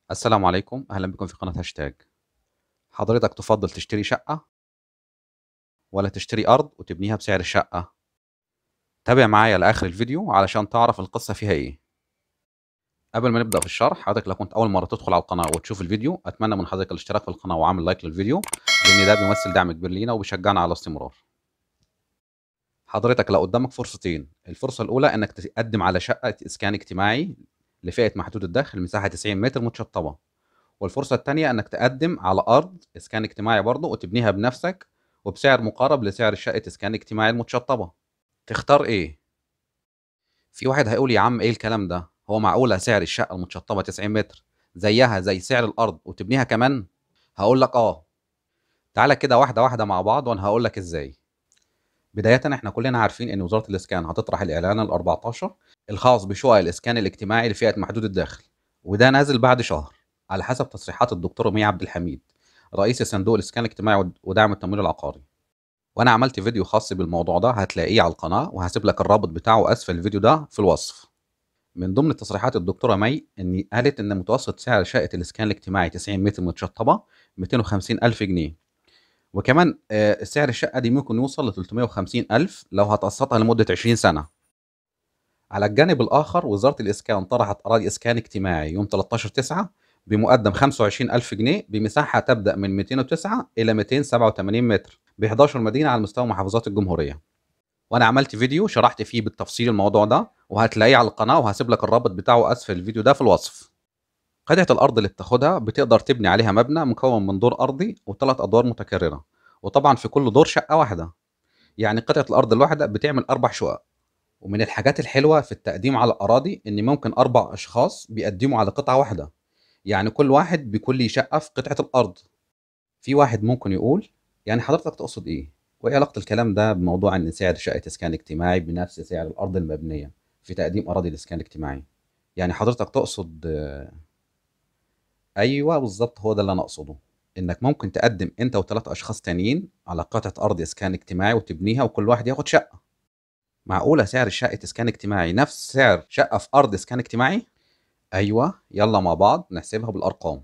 السلام عليكم أهلا بكم في قناة هاشتاج حضرتك تفضل تشتري شقة ولا تشتري أرض وتبنيها بسعر الشقة تابع معايا لآخر الفيديو علشان تعرف القصة فيها إيه قبل ما نبدأ في الشرح حضرتك لو كنت أول مرة تدخل على القناة وتشوف الفيديو أتمنى من حضرتك الاشتراك في القناة وعمل لايك للفيديو لأن ده بيمثل دعم كبير لينا وبيشجعنا على الاستمرار حضرتك لو قدامك فرصتين الفرصة الأولى إنك تقدم على شقة إسكان اجتماعي لفئة محدود الدخل مساحة 90 متر متشطبة والفرصة التانية إنك تقدم على أرض إسكان اجتماعي برضه وتبنيها بنفسك وبسعر مقارب لسعر شقة إسكان اجتماعي المتشطبة تختار إيه؟ في واحد هيقول يا عم إيه الكلام ده؟ هو معقولة سعر الشقة المتشطبة 90 متر زيها زي سعر الأرض وتبنيها كمان؟ هقول لك آه تعالى كده واحدة واحدة مع بعض وأنا هقول لك إزاي بداية احنا كلنا عارفين ان وزارة الاسكان هتطرح الاعلان ال 14 الخاص بشقق الاسكان الاجتماعي لفئة محدود الدخل وده نازل بعد شهر على حسب تصريحات الدكتور مي عبد الحميد رئيس صندوق الاسكان الاجتماعي ودعم التمويل العقاري وانا عملت فيديو خاص بالموضوع ده هتلاقيه على القناة وهسيب لك الرابط بتاعه اسفل الفيديو ده في الوصف من ضمن تصريحات الدكتورة مي ان قالت ان متوسط سعر شقة الاسكان الاجتماعي 90 متر متشطبة 250 الف جنيه وكمان آه، سعر الشقة دي ممكن يوصل ل 350 ألف لو هتقسطها لمدة 20 سنة على الجانب الآخر وزارة الإسكان طرحت أراضي إسكان اجتماعي يوم 13 9 بمقدم 25 ألف جنيه بمساحة تبدأ من 209 إلى 287 متر ب 11 مدينة على مستوى محافظات الجمهورية وأنا عملت فيديو شرحت فيه بالتفصيل الموضوع ده وهتلاقيه على القناة وهسيب لك الرابط بتاعه أسفل الفيديو ده في الوصف قطعة الأرض اللي بتاخدها بتقدر تبني عليها مبنى مكون من دور أرضي وثلاث أدوار متكررة وطبعا في كل دور شقة واحدة يعني قطعة الأرض الواحدة بتعمل أربع شقق ومن الحاجات الحلوة في التقديم على الأراضي إن ممكن أربع أشخاص بيقدموا على قطعة واحدة يعني كل واحد بيكون ليه شقة في قطعة الأرض في واحد ممكن يقول يعني حضرتك تقصد إيه؟ وإيه علاقة الكلام ده بموضوع إن سعر شقة إسكان اجتماعي بنفس سعر الأرض المبنية في تقديم أراضي الإسكان الاجتماعي؟ يعني حضرتك تقصد آه، ايوه بالظبط هو ده اللي انا اقصده انك ممكن تقدم انت وثلاث اشخاص تانيين على قطعه ارض اسكان اجتماعي وتبنيها وكل واحد ياخد شقه معقوله سعر شقه اسكان اجتماعي نفس سعر شقه في ارض اسكان اجتماعي ايوه يلا مع بعض نحسبها بالارقام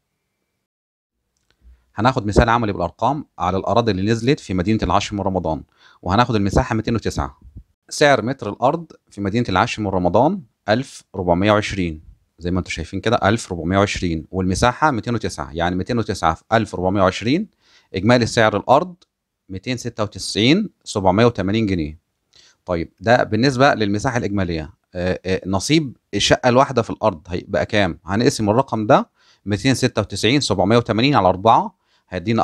هناخد مثال عملي بالارقام على الاراضي اللي نزلت في مدينه العاشر من رمضان وهناخد المساحه 209 سعر متر الارض في مدينه العاشر من رمضان 1420 زي ما انتم شايفين كده 1420 والمساحه 209 يعني 209 في 1420 اجمالي سعر الارض 296 780 جنيه طيب ده بالنسبه للمساحه الاجماليه آه، آه، نصيب الشقه الواحده في الارض هيبقى كام هنقسم الرقم ده 296 780 على 4 هيدينا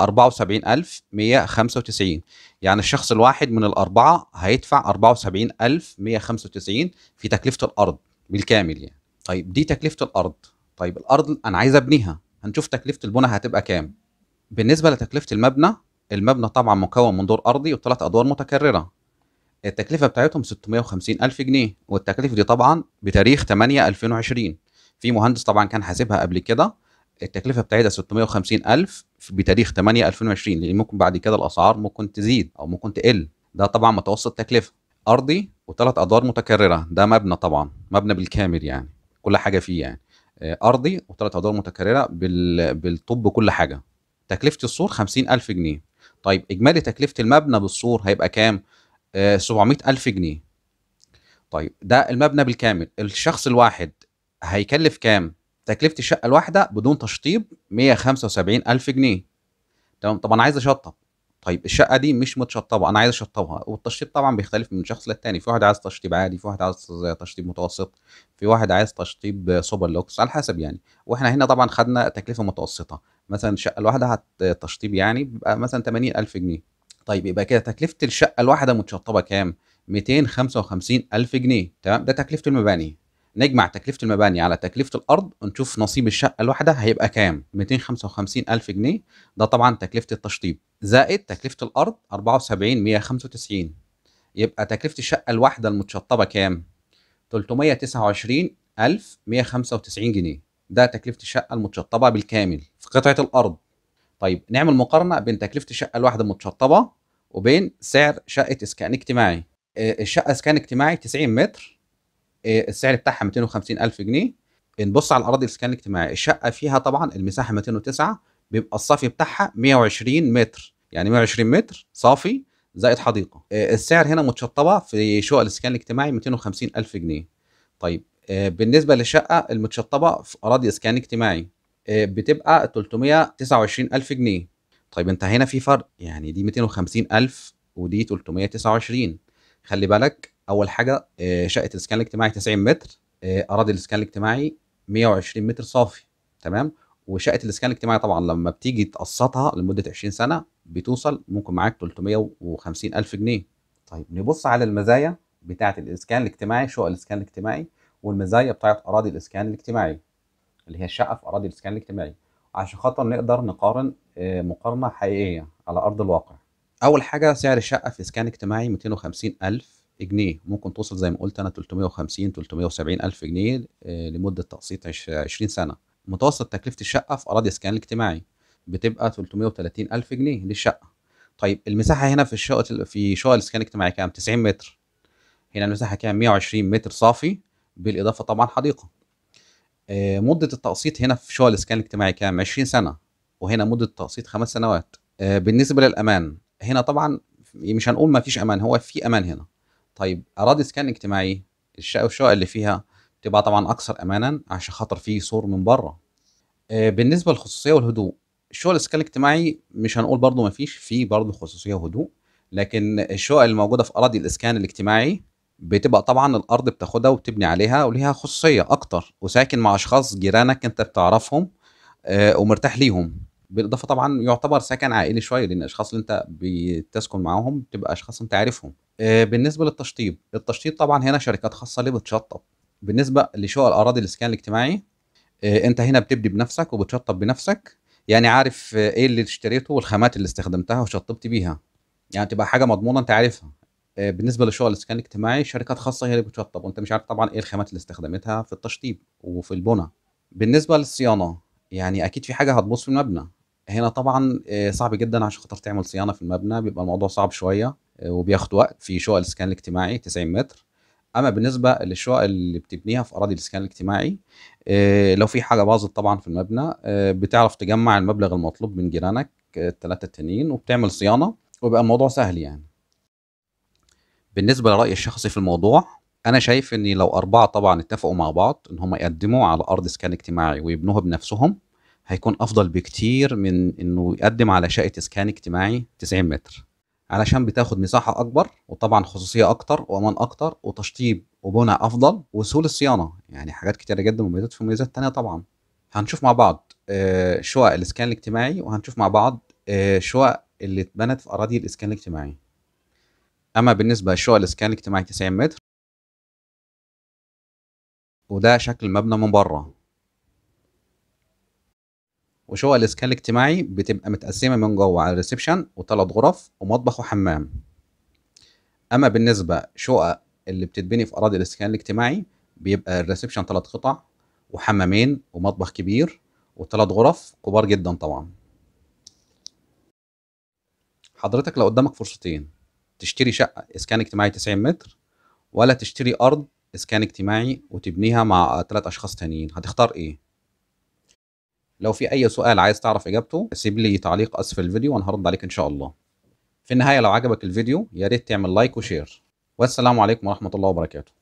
74195 يعني الشخص الواحد من الأربعة هيدفع 74195 في تكلفة الأرض بالكامل يعني طيب دي تكلفة الأرض طيب الأرض أنا عايز أبنيها هنشوف تكلفة البناء هتبقى كام بالنسبة لتكلفة المبنى المبنى طبعا مكون من دور أرضي وثلاث أدوار متكررة التكلفة بتاعتهم 650 ألف جنيه والتكلفة دي طبعا بتاريخ 8 2020 في مهندس طبعا كان حاسبها قبل كده التكلفة بتاعتها 650 ألف بتاريخ 8 2020 لأن ممكن بعد كده الأسعار ممكن تزيد أو ممكن تقل ده طبعا متوسط تكلفة أرضي وثلاث أدوار متكررة ده مبنى طبعا مبنى بالكامل يعني كل حاجه فيه يعني آه، ارضي وثلاث ادوار متكرره بال... بالطوب بكل حاجه تكلفه السور 50000 جنيه طيب اجمالي تكلفه المبنى بالسور هيبقى كام آه 700000 جنيه طيب ده المبنى بالكامل الشخص الواحد هيكلف كام تكلفه الشقه الواحده بدون تشطيب 175000 جنيه تمام طب انا عايز اشطب طيب الشقه دي مش متشطبه انا عايز اشطبها والتشطيب طبعا بيختلف من شخص للتاني في واحد عايز تشطيب عادي في واحد عايز تشطيب متوسط في واحد عايز تشطيب سوبر لوكس على حسب يعني واحنا هنا طبعا خدنا تكلفه متوسطه مثلا الشقه الواحده هتشطيب يعني بيبقى مثلا 80000 جنيه طيب يبقى كده تكلفه الشقه الواحده متشطبه كام 255000 جنيه تمام ده تكلفه المباني نجمع تكلفة المباني على تكلفة الأرض ونشوف نصيب الشقة الواحدة هيبقى كام 255 ألف جنيه ده طبعا تكلفة التشطيب زائد تكلفة الأرض 74 195 يبقى تكلفة الشقة الواحدة المتشطبة كام 329 ألف 195 جنيه ده تكلفة الشقة المتشطبة بالكامل في قطعة الأرض طيب نعمل مقارنة بين تكلفة الشقة الواحدة المتشطبة وبين سعر شقة إسكان اجتماعي الشقة إسكان اجتماعي 90 متر السعر بتاعها 250 ألف جنيه نبص على الاراضي الاسكان الاجتماعي الشقه فيها طبعا المساحه 209 بيبقى الصافي بتاعها 120 متر يعني 120 متر صافي زائد حديقه آه، السعر هنا متشطبه في شقق الاسكان الاجتماعي 250 الف جنيه طيب آه، بالنسبه للشقه المتشطبه في اراضي اسكان اجتماعي آه، بتبقى 329 الف جنيه طيب انت هنا في فرق يعني دي 250 الف ودي 329 خلي بالك اول حاجه شقه الاسكان الاجتماعي 90 متر اراضي الاسكان الاجتماعي 120 متر صافي تمام وشقه الاسكان الاجتماعي طبعا لما بتيجي تقسطها لمده 20 سنه بتوصل ممكن معاك 350 الف جنيه طيب نبص على المزايا بتاعه الاسكان الاجتماعي شقق الاسكان الاجتماعي والمزايا بتاعه اراضي الاسكان الاجتماعي اللي هي الشقه في اراضي الاسكان الاجتماعي عشان خاطر نقدر نقارن مقارنه حقيقيه على ارض الواقع اول حاجه سعر الشقه في اسكان اجتماعي 250 الف جنيه ممكن توصل زي ما قلت انا 350 370 الف جنيه لمده تقسيط 20 سنه متوسط تكلفه الشقه في اراضي اسكان الاجتماعي بتبقى 330 الف جنيه للشقه طيب المساحه هنا في الشقه في شقق الاسكان الاجتماعي كام 90 متر هنا المساحه كام 120 متر صافي بالاضافه طبعا حديقه آه، مده التقسيط هنا في شقق الاسكان الاجتماعي كام 20 سنه وهنا مده التقسيط خمس سنوات آه، بالنسبه للامان هنا طبعا مش هنقول ما فيش امان هو في امان هنا طيب اراضي اسكان اجتماعي الشقه والشقق اللي فيها تبقى طبعا اكثر امانا عشان خاطر فيه سور من بره آه، بالنسبه للخصوصيه والهدوء الشقق الاسكان الاجتماعي مش هنقول برضو ما فيش فيه برضو خصوصيه وهدوء لكن الشقق اللي موجوده في اراضي الاسكان الاجتماعي بتبقى طبعا الارض بتاخدها وبتبني عليها وليها خصوصيه اكتر وساكن مع اشخاص جيرانك انت بتعرفهم آه، ومرتاح ليهم بالاضافه طبعا يعتبر سكن عائلي شويه لان الاشخاص اللي انت بتسكن معاهم بتبقى اشخاص انت عارفهم آه، بالنسبه للتشطيب التشطيب طبعا هنا شركات خاصه اللي بتشطب بالنسبه لشقق الاراضي الاسكان الاجتماعي آه، انت هنا بتبدي بنفسك وبتشطب بنفسك يعني عارف ايه اللي اشتريته والخامات اللي استخدمتها وشطبت بيها يعني تبقى حاجه مضمونه انت عارفها آه، بالنسبه لشغل الاسكان الاجتماعي شركات خاصه هي اللي بتشطب وانت مش عارف طبعا ايه الخامات اللي استخدمتها في التشطيب وفي البنى بالنسبه للصيانه يعني اكيد في حاجه هتبوظ في المبنى هنا طبعا آه، صعب جدا عشان خاطر تعمل صيانه في المبنى بيبقى الموضوع صعب شويه وبياخد وقت في شقق الاسكان الاجتماعي 90 متر اما بالنسبه للشقق اللي بتبنيها في اراضي الاسكان الاجتماعي آه، لو في حاجه باظت طبعا في المبنى آه، بتعرف تجمع المبلغ المطلوب من جيرانك الثلاثه التانيين وبتعمل صيانه وبقى الموضوع سهل يعني بالنسبه لرايي الشخصي في الموضوع انا شايف ان لو اربعه طبعا اتفقوا مع بعض ان هم يقدموا على ارض اسكان اجتماعي ويبنوها بنفسهم هيكون افضل بكتير من انه يقدم على شقه اسكان اجتماعي 90 متر علشان بتاخد مساحة أكبر وطبعا خصوصية أكتر وأمان أكتر وتشطيب وبنى أفضل وسهولة صيانة يعني حاجات كتيرة جدا ومميزات في مميزات تانية طبعا هنشوف مع بعض آه، شقق الإسكان الاجتماعي وهنشوف مع بعض آه، شقق اللي اتبنت في أراضي الإسكان الاجتماعي أما بالنسبة لشقق الإسكان الاجتماعي 90 متر وده شكل المبنى من بره وشقق الاسكان الاجتماعي بتبقى متقسمه من جوه على ريسبشن وثلاث غرف ومطبخ وحمام اما بالنسبه شقق اللي بتتبني في اراضي الاسكان الاجتماعي بيبقى الريسبشن ثلاث قطع وحمامين ومطبخ كبير وثلاث غرف كبار جدا طبعا حضرتك لو قدامك فرصتين تشتري شقه اسكان اجتماعي 90 متر ولا تشتري ارض اسكان اجتماعي وتبنيها مع ثلاث اشخاص تانيين هتختار ايه لو في اي سؤال عايز تعرف اجابته سيب لي تعليق اسفل الفيديو وانا هرد عليك ان شاء الله في النهايه لو عجبك الفيديو يا ريت تعمل لايك وشير والسلام عليكم ورحمه الله وبركاته